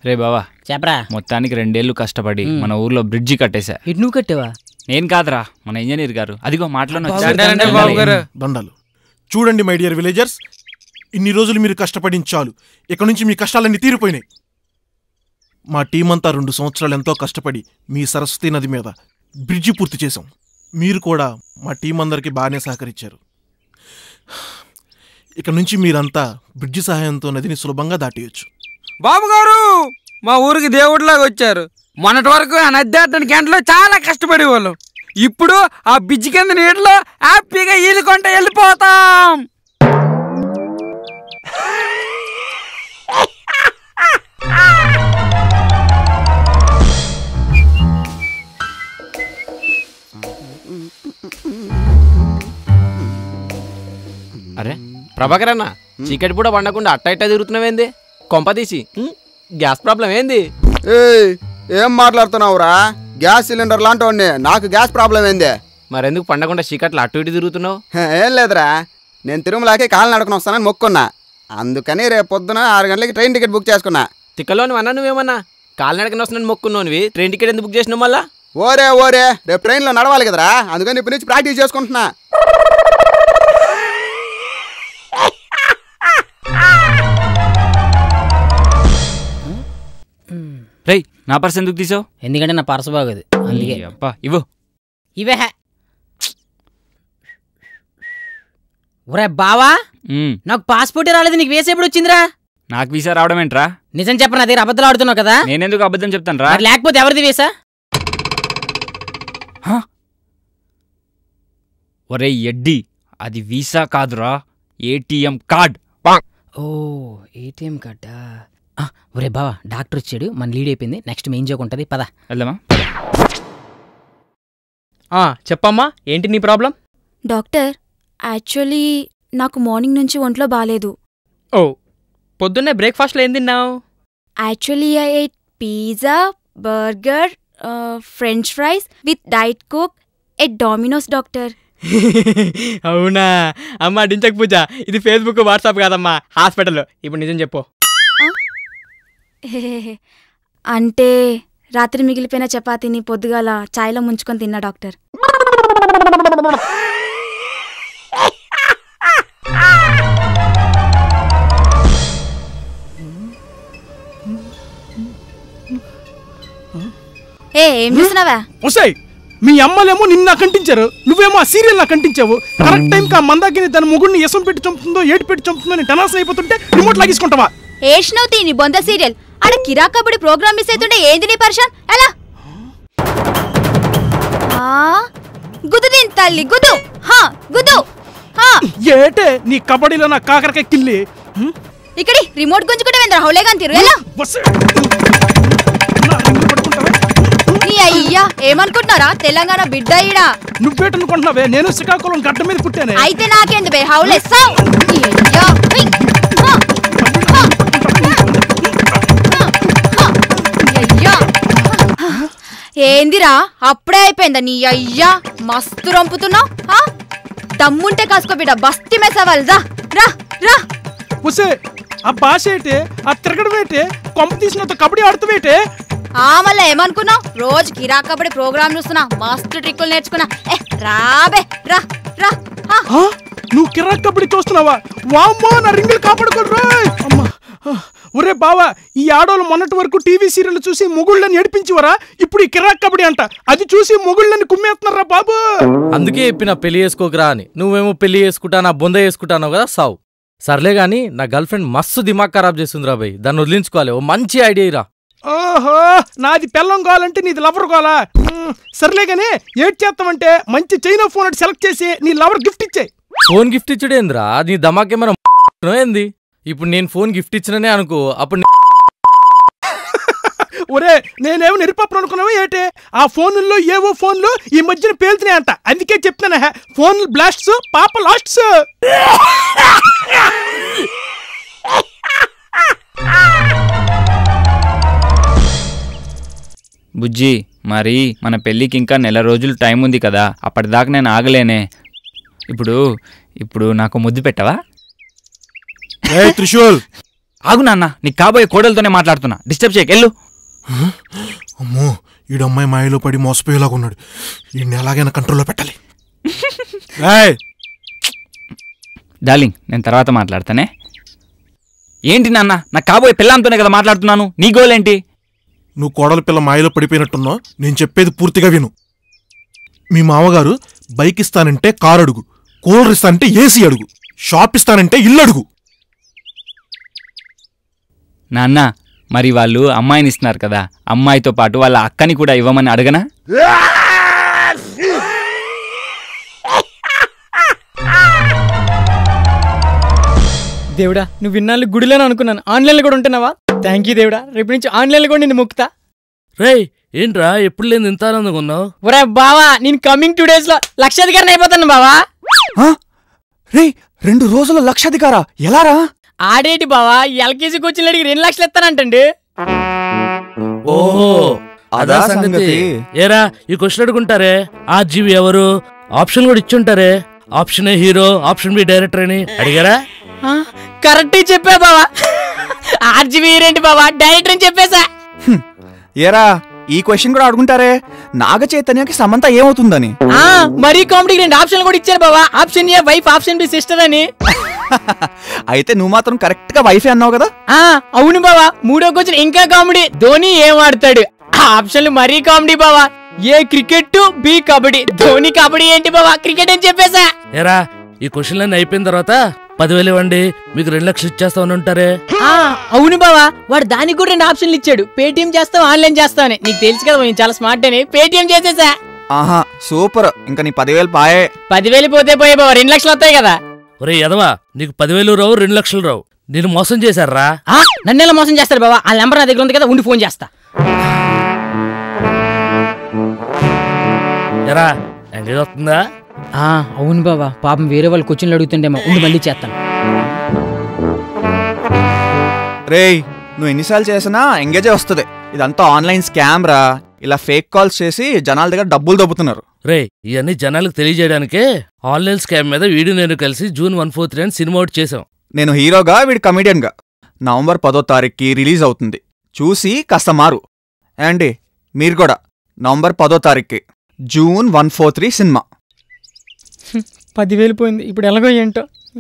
రే బావా చెప్పరా మొత్తానికి రెండేళ్లు కష్టపడి మన ఊర్లో బ్రిడ్జి కట్టేశా ఇటు నువ్వు కట్టావా నేను కాదురా మన ఇంజనీర్ గారు అదిగో మాటలోనే వచ్చారు. దండాలండి బాబు గారు దండాలు చూడండి మై డియర్ విలేజర్స్ ఇన్ని రోజులు మీరు కష్టపడింది చాలు ఇక నుంచి మీ కష్టాలన్నీ తీరిపోయినాయి మా టీం అంతా రెండు సంవత్సరాలు ఎంతో కష్టపడి మీ సరస్వతి నది మీద బ్రిడ్జి పూర్తి చేశాం మీరు కూడా మా టీం అందరికీ బాగానే సహకరించారు ఇక నుంచి మీరంతా బ్రిడ్జి సహాయంతో నదిని సులభంగా దాటేయచ్చు బాబు గారు మా ఊరికి దేవుడిలాగా వచ్చారు మొన్నటి వరకు ఆ నది దాటడానికి గంటలో చాలా కష్టపడేవాళ్ళం ఇప్పుడు ఆ బిజ్జి కింద నీటిలో హ్యాపీగా ఈదుకుంటూ వెళ్ళిపోతాం అరే ప్రభాకర్ అన్న చీకటి కూడా పండకుండా అట్ట ఇట్ట తిరుగుతున్నావేంది కొంపదీసి ఉం? గ్యాస్ ప్రాబ్లం ఏంది ఏయ్ ఏం మాట్లాడుతున్నావురా గ్యాస్ సిలిండర్ లాంటి నాకు గ్యాస్ ప్రాబ్లం ఏంది మరెందుకు పండకుండా చీకట్లు అటు ఇటు తిరుగుతున్నావు హ, ఏం లేదురా నేను తిరుమలకి కాలు నడుకుని వస్తానని మొక్కున్నా అందుకని రేపు పొద్దున ఆరు గంటలకి ట్రైన్ టికెట్ బుక్ చేసుకున్నా తిక్కలోని అన్నా నువ్వేమన్నా కాలినడకన వస్తున్నాను మొక్కున్నోనివి ట్రైన్ టికెట్ ఎందుకు బుక్ చేసినావు మళ్ళా ఓరే ఓరే రేపు ట్రైన్లో నడవాలి కదరా అందుకని ఇప్పటి నుంచి ప్రాక్టీస్ చేసుకుంటున్నా రేయ్ నా పర్స్ ఎందుకు తీసావు ఎందుకంటే నా పర్సు బాగోదు అందుకే అబ్బా ఇవ్వు ఇవే ఒరే బావా ఉమ్, నాకు పాస్పోర్ట్ రాలేదు నీకు వేసి ఎప్పుడు వచ్చిందిరా నాకు వీసా రావడం ఏంట్రా నిజం చెప్పను నా దగ్గర అబద్ధాలు ఆడుతున్నావు కదా నేనెందుకు అబద్ధం చెప్తాను రా మరి లేకపోతే ఎవరిది వేసా ఒరే ఎడ్డి అది వీసా కాదురా ఏటీఎం కార్డ్ ఓ ఏటీఎం కార్డా ఆ, ఒరే బావా డాక్టర్ వచ్చాడు మన లీడ్ అయిపోయింది నెక్స్ట్ మెయిన్ జోక్ ఉంటుంది పద వెళ్దామా ఆ, చెప్పమ్మా ఏంటి నీ ప్రాబ్లం డాక్టర్ యాక్చువల్లీ నాకు మార్నింగ్ నుంచి ఒంట్లో బాగాలేదు ఓ పొద్దున్నే బ్రేక్ఫాస్ట్లో ఏం తిన్నావు actually I ate pizza burger French fries with diet Coke at Domino's doctor అవునా అమ్మా డించక్ పూజ ఇది ఫేస్బుక్ వాట్సాప్ కాదమ్మా హాస్పిటల్ ఇప్పుడు నిజం చెప్పు అంటే రాత్రి మిగిలిపోయిన చపాతీని పొద్దుగాల చాయ్లో ముంచుకొని తిన్నా డాక్టర్ ఏ ఏం చూస్తున్నావా వస్తాయి మీ అమ్మలేమో నిన్న కంటించారు నువ్వేమో ఆ సీరియల్ నాకు కంటించావు కరెక్ట్ టైంకి ఆ మందాకిని తన మొగుడిని ఎసం పెట్టి చంపుతుందో ఏటి పెట్టి చంపుతుందో నేను టెనాస్ అయిపోతుంటే రిమోట్ లాగేసుకుంటావా ఏష్నవు తీని బొంద సీరియల్ ఆడ కిరాక్ కబడ్డీ ప్రోగ్రామ్ మిస్ అవుతుంటే ఏంది నీ పర్షన్ ఎలా ఆ, గుద్దు దీని తల్లి గుద్దు హా గుద్దు హా ఏటే నీ కబడ్డీలో నా కాకరకాయ కిల్లి హ్మ్? ఇక్కడి రిమోట్ గుంజుకుంటే వెంద్ర హౌలేగాని తీరు ఎలా వస్తాయి. నా రింగులు పట్టుకుంటావా? నీ అయ్యా ఏమనుకుంటున్నారా తెలంగాణ బిడ్డ ఈడా నువ్వేటనుకుంటున్నావే నేను శ్రీకాకుళం గడ్డ మీద పుట్టానే అయితే నాకేంది బే హౌలే సావ్ నీ అయ్యా హై, హా, హా, హా, హా, నీ అయ్యా ఏందిరా అప్పుడే అయిపోయిందా నీ అయ్యా మస్తు రంపుతున్నావు దమ్ముంటే కాసుకో బిడ్డ బస్తి మెసవాలి రా రా రా వస్తే ఆ భాష ఏంటి ఆ తిరగడం ఏంటి కొంప తీసినంత కబడ్డీ ఆడుతావేటే ఆ మళ్ళీ ఏమనుకున్నావు రోజు కిరాక్ కబడ్డీ ప్రోగ్రామ్ చూస్తున్నా మస్తు ట్రిక్కులు నేర్చుకున్నా ఏ రాబే రా రా హా. ఆ? నువ్వు కిరాక్ కబడ్డీ చూస్తున్నావా వామ్మో నా రింగులు కాపాడుకోరు అమ్మా ఆ, ఒరే బావా ఈ ఆడోళ్ళు మొన్నటి వరకు టీవీ సీరియల్ చూసి మొగుళ్ళని ఏడిపించేవారా ఇప్పుడు ఈ కిరాక్ కబడ్డీ అంట అది చూసి మొగుళ్ళని కుమ్మేస్తున్నారా బాబు అందుకే చెప్పిన పెళ్లి చేసుకోకరా అని నువ్వేమో పెళ్లి చేసుకుంటా నా బొంద చేసుకుంటాను కదా సావు సర్లే గాని నా గర్ల్ ఫ్రెండ్ మస్తు దిమాగ్ ఖరాబ్ చేస్తుందిరా భయ్ దాన్ని వదిలించుకోవాలి ఓ మంచి ఐడియా ఇరా ఓహో నాది పెళ్ళం కావాలంటే నీది లవర్ కావాలా ఉమ్, సర్లే గానీ ఏడ్ చేస్తామంటే మంచి చైనా ఫోన్ ఒకటి సెలెక్ట్ చేసి నీ లవర్ గిఫ్ట్ ఇచ్చే ఫోన్ గిఫ్ట్ ఇచ్చుడేంద్రా నీ దమాకేమైనా ఏంది ఇప్పుడు నేను ఫోన్ గిఫ్ట్ ఇచ్చిననే అనుకో అప్పుడు నీ- ఒరే నేనేమో నిరుపప్పుడు అనుకున్నావా ఏంటి ఆ ఫోన్లో ఏవో ఫోన్లు ఈ మధ్యన పేలుతున్నాయి అంట అందుకే చెప్తాను హే, ఫోన్ బ్లాస్ట్స్ పాప లాస్ట్స్ బుజ్జి మరి మన పెళ్ళికి ఇంకా నెల రోజులు టైం ఉంది కదా అప్పటిదాకా నేను ఆగలేనే ఇప్పుడు ఇప్పుడు నాకు ముద్దు పెట్టవా ఏ త్రిశూల్ ఆగు నాన్న నీకు కాబోయే కోడలతోనే మాట్లాడుతున్నా డిస్టర్బ్ చేయకు వెళ్ళు అమ్మో ఈడు అమ్మాయి మాయలో పడి మోసపోయేలాగా ఉన్నాడు ఈయన్ని ఎలాగైనా కంట్రోల్లో పెట్టాలి ఏయ్, డార్లింగ్ నేను తర్వాత మాట్లాడతానే ఏంటి నాన్న నాకు కాబోయే పిల్లంతోనే కదా మాట్లాడుతున్నాను నీ గోల్ ఏంటి నువ్వు కోడల పిల్ల మాయలో పడిపోయినట్టున్నావు నేను చెప్పేది పూర్తిగా విను మీ మామగారు బైక్ ఇస్తానంటే కారు అడుగు కూలర్ ఇస్తానంటే ఏసీ అడుగు షాప్ ఇస్తానంటే ఇల్లు అడుగు నాన్న మరి వాళ్ళు అమ్మాయిని ఇస్తున్నారు కదా అమ్మాయితో పాటు వాళ్ళ అక్కని కూడా ఇవ్వమని అడగనా దేవుడా నువ్వు విన్నాళ్ళు గుడిలోనే అనుకున్నాను ఆన్లైన్లో కూడా ఉంటున్నావా థ్యాంక్ యూ దేవుడా రేపు నుంచి ఆన్లైన్లో కూడా నేను మొక్కుతా రేయ్ ఏంట్రా ఎప్పుడు లేని ఇంత ఆనందంగా ఉన్నావు ఒరే బావా నేను కమింగ్ టూ డేస్ లో లక్షాధికారిని అయిపోతాను బావా రే రెండు రోజుల లక్షాధికారా ఎలారా ఆడేటి బావా ఎల్కేజీ కోచింగ్ అడిగి రెండు లక్షలు ఇస్తానంటండి ఓహో అదా అదా సంగతి సంగతి. ఏరా ఈ క్వశ్చన్ అడుగుంటారే ఆ జీవి ఎవరు ఆప్షన్ కూడా ఇచ్చుంటారే option A hero option B director అని అడిగారా కరెక్ట్ చెప్పా బావా ఆర్జీవీ ఏంటి బావా డైరెక్టర్ అని చెప్పేసా ఏరా ఈ క్వశ్చన్ కూడా అడుగుంటారే నాగ చైతన్యకి సమంత ఏమవుతుందని ఆ, మరీ కామెడీకి రెండు ఆప్షన్లు కూడా ఇచ్చారు బావా option A wife option B sister అని అయితే నువ్వు మాత్రం కరెక్ట్ గా వైఫే అన్నావు కదా ఆ అవును బావా మూడో క్వశ్చన్ ఇంకా కామెడీ ధోని ఏం ఆడతాడు ఆ ఆప్షన్లు మరీ కామెడీ బావా A cricket B kabaddi Dhoni kabaddi ఏంటి బావా క్రికెట్ అని చెప్పేసా ఏరా ఈ క్వశ్చన్లన్నీ అయిపోయిన తర్వాత పదివేలు ఇవ్వండి మీకు రెండు లక్షలు ఇచ్చేస్తామని ఉంటారే ఆ అవును బావా వాడు దానికి కూడా రెండు ఆప్షన్లు ఇచ్చాడు పేటిఎం చేస్తావు ఆన్లైన్ చేస్తావని నీకు తెలుసు కదా నేను చాలా స్మార్ట్ అని పేటిఎం చేసేసా ఆహా సూపర్ ఇంకా నీ పదివేలు పాయే పదివేలు పోతే పోయే బావా రెండు లక్షలు వస్తాయి కదా ఒరే ఎదవా నీకు పదివేలు రావు రెండు లక్షలు రావు నేను మోసం చేశారా ఆ, నన్ను ఎలా మోసం చేస్తారు బావా ఆ నెంబర్ నా దగ్గర ఉంది కదా ఉండి ఫోన్ చేస్తా ఎరా ఎంగేజ్ వస్తుందా ఆ, అవును బావా పాపం వేరే వాళ్ళు క్వశ్చన్లు అడుగుతుండేమో ఉండి మళ్ళీ చేస్తాను రేయ్ నువ్వు ఎన్నిసార్లు చేసినా ఎంగేజే వస్తుంది ఇదంతా ఆన్లైన్ స్కామ్ రా ఇలా ఫేక్ కాల్స్ చేసి జనాల దగ్గర డబ్బులు దొబ్బుతున్నారు రే ఇవన్నీ జనాలకు తెలియజేయడానికే ఆన్లైన్ స్కామ్ మీద వీడు నేను కలిసి జూన్ వన్ ఫోర్ త్రీ అని సినిమా ఒకటి చేసాం నేను హీరోగా వీడు కమెడియన్గా నవంబర్ పదో తారీఖుకి రిలీజ్ అవుతుంది చూసి కాస్త మారు ఏండి మీరు కూడా నవంబర్ పదో తారీఖుకి జూన్ వన్ ఫోర్ త్రీ సినిమా పదివేలు పోయింది ఇప్పుడు ఎలాగో ఏంటో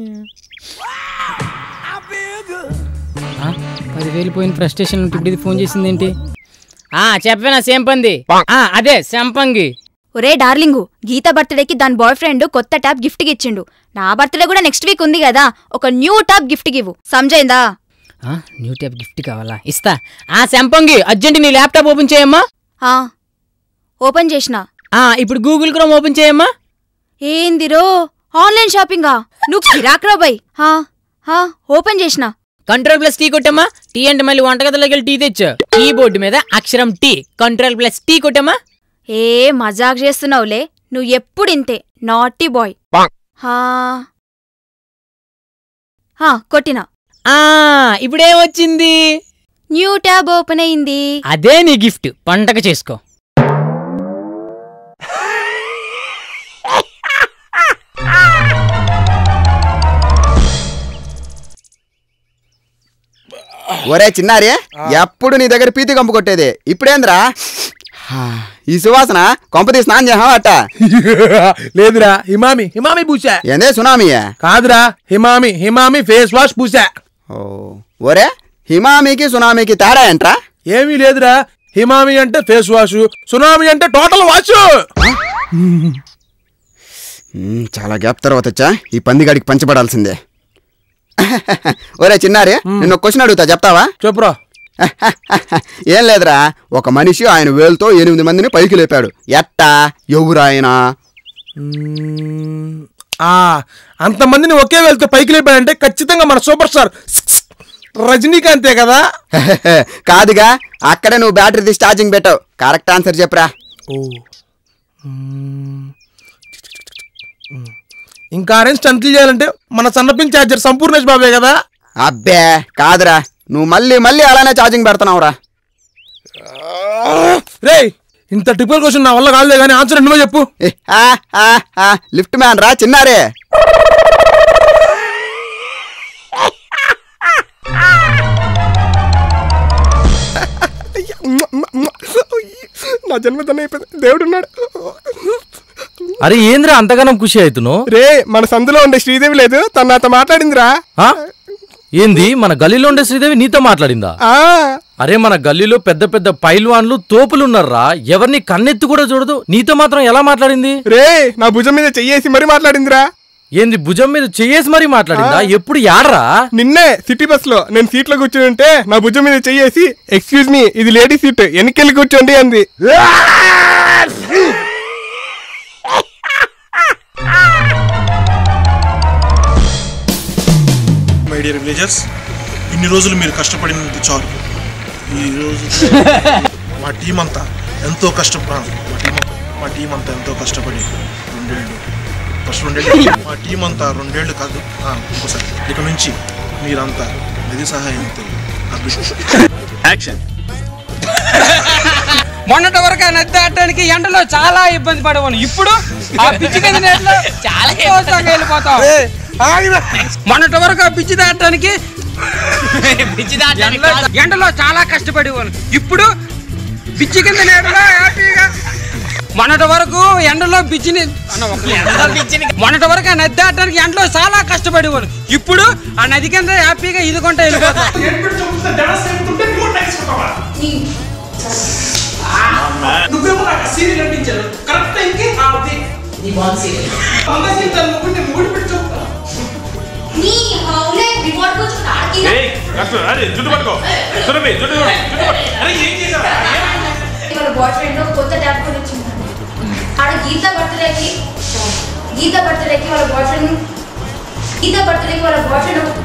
ఆ, పదివేలు పోయిన ఫ్రస్ట్రేషన్ ఇప్పుడు ఇది ఫోన్ చేసింది ఏంటి ఆ చెప్పేనా సేంపంది ఆ అదే సెంపంగి ఒరే డార్లింగు గీత బర్త్డేకి దాని బాయ్ ఫ్రెండ్ కొత్త ట్యాబ్ గిఫ్ట్ ఇచ్చిండు నా బర్త్డే కూడా నెక్స్ట్ వీక్ ఉంది కదా ఒక న్యూ ట్యాబ్ గిఫ్ట్ ఇవ్వు సమజైందా ఆ, న్యూ టైప్ గిఫ్ట్ కావాలా ఇస్తా ఆ సెంపంగి అర్జెంట్ నీ ల్యాప్టాప్ ఓపెన్ చేయమ్మా ఆ, ఓపెన్ చేసిన ఆ ఇప్పుడు గూగుల్ క్రోమ్ ఓపెన్ చేయమ్మా ఏందిరో ఆన్లైన్ షాపింగా నువ్వు కిరాక్రా బై హా, హా, ఓపెన్ చేసిన కంట్రోల్ ప్లస్ టీ కొట్టమ్మా టీ అంటే మళ్ళీ వంటగదిలోకి వెళ్ళి టీ తెచ్చు కీబోర్డు మీద అక్షరం టీ కంట్రోల్ ప్లస్ టీ కొట్టమ్మా ఏ మజాక్ చేస్తున్నావులే నువ్వు ఎప్పుడు ఇంతే నాటీ బాయ్ హా హా, కొట్టిన ఆ ఇప్పుడేం వచ్చింది న్యూ ట్యాబ్ ఓపెన్ అయింది అదే నీ గిఫ్ట్ పండగ చేసుకో ఒరే చిన్నారి ఎప్పుడు నీ దగ్గర పీతి కంపు కొట్టేది ఇప్పుడేంద్రా హా, ఈ సువాసన కొంపతి స్నానం చేసావా అట్ట లేదురా హిమామి హిమామి పూసా ఏందే సునామీయే కాదురా హిమామి హిమామి ఫేస్ వాష్ పూసా ఓ ఒరే హిమామీకి సునామీకి తేడా ఏంట్రా ఏమీ లేదురా హిమామి అంటే ఫేస్ వాష్ సునామీ అంటే టోటల్ వాష్ మ్మ్, చాలా గ్యాప్ తర్వాత వచ్చా ఈ పందిగాడికి పంచబడాల్సిందే ఒరే చిన్నారి నిన్న క్వశ్చన్ అడుగుతా చెప్తావా చెప్పురా ఏం లేదురా ఒక మనిషి ఆయన వేలుతో ఎనిమిది మందిని పైకి లేపాడు ఎట్టా ఎవరాయన ఆ అంతమందిని ఒకే వెళ్తే పైకి లేపాడంటే ఖచ్చితంగా మన సూపర్ స్టార్ రజనీకాంతే కదా కాదుగా అక్కడే నువ్వు బ్యాటరీ తీసి ఛార్జింగ్ పెట్టావు కరెక్ట్ ఆన్సర్ చెప్పరా ఓ ఇంకా అరేంజ్ స్టంట్లు చేయాలంటే మన సన్నపిన్ ఛార్జర్ సంపూర్ణేష్ బాబే కదా అబ్బే కాదురా నువ్వు మళ్ళీ మళ్ళీ అలానే ఛార్జింగ్ పెడుతున్నావురా రే ఇంత ట్రిపుల్ క్వశ్చన్ నా వల్ల కాదులే కానీ ఆన్సర్ నువ్వే చెప్పు ఏ, ఆ, ఆ, ఆ, లిఫ్ట్ మ్యాన్ రా చిన్నారే నా జన్మదన్న అయిపోయింది దేవుడున్నాడు అరే ఏంద్రా అంతగానం ఖుషి అవుతున్నావు రే మన సందులో ఉండే శ్రీదేవి లేదు తను నాతో మాట్లాడిందిరా ఆ? ఏంది మన గల్లీలో ఉండే శ్రీదేవి నీతో మాట్లాడిందా ఆ అరే మన గల్లీలో పెద్ద పెద్ద పైల్వాన్లు తోపులున్నారా ఎవరిని కన్నెత్తి కూడా చూడదు నీతో మాత్రం ఎలా మాట్లాడింది రే నా భుజం మీద చెయ్యేసి మరీ మాట్లాడిందిరా ఏంది భుజం మీద చెయ్యేసి మరీ మాట్లాడిందా ఎప్పుడు యాడరా నిన్నే సిటీ బస్ లో నేను సీట్ లో కూర్చుని ఉంటే నా భుజం మీద చెయ్యేసి ఎక్స్క్యూజ్ మీ ఇది లేడీ సీట్ వెనకెళ్ళి కూర్చోండి అంది మై డియర్ విలేజర్స్ ఇన్ని రోజులు మీరు కష్టపడినది చాలు ఈ రోజు మా టీం అంతా ఎంతో కష్టపడి మా టీం మా టీం అంతా ఎంతో కష్టపడి రెండేళ్ళు ఫస్ట్ రెండేళ్ళు మా టీం అంతా రెండేళ్ళు కాదు ఆ, ఇంకోసారి ఇక నుంచి మీరంతా నిధి సహాయంతో యాక్షన్ మొన్నటి వరకు ఆ నది దాటడానికి ఎండలో చాలా ఇబ్బంది పడేవాను ఇప్పుడు ఆ పిచ్చి కింద నీటిలో చాలా సంతోషంగా వెళ్ళిపోతాం మొన్నటి వరకు ఆ పిచ్చి దాటడానికి ఎండలో- ఎండలో చాలా కష్టపడేవాను ఇప్పుడు పిచ్చి కింద నీడలో హ్యాపీగా మొన్నటి వరకు ఎండలో పిచ్చిని అన్న ఒక్క నిమిషం. మొన్నటి వరకు ఆ నది దాటడానికి ఎండలో చాలా కష్టపడేవాడు ఇప్పుడు ఆ నది కింద హ్యాపీగా ఇదికుంటా వెళ్ళిపోతాం నువ్వేమో నాకు సీరియల్ అందించారు కరెక్ట్ టైంకి ఆ అది నీ బాల్ సీరియల్ అమ్మ సీరియల్ నువ్వు నేను మూడు పెట్టి చెప్తా నీ హౌలే రిమోట్ को चुरा के అరే జుట్టు పట్టుకో జుట్టు జుట్టు అరే ఏం చేశారా వాళ్ళ బాయ్ ఫ్రెండ్ కొత్త ట్యాబ్ కొని వచ్చింది ఆడ గీత బర్త్డేకి గీత బర్త్డేకి వాళ్ళ బాయ్ ఫ్రెండ్ గీత బర్త్డేకి వాళ్ళ బాయ్ ఫ్రెండ్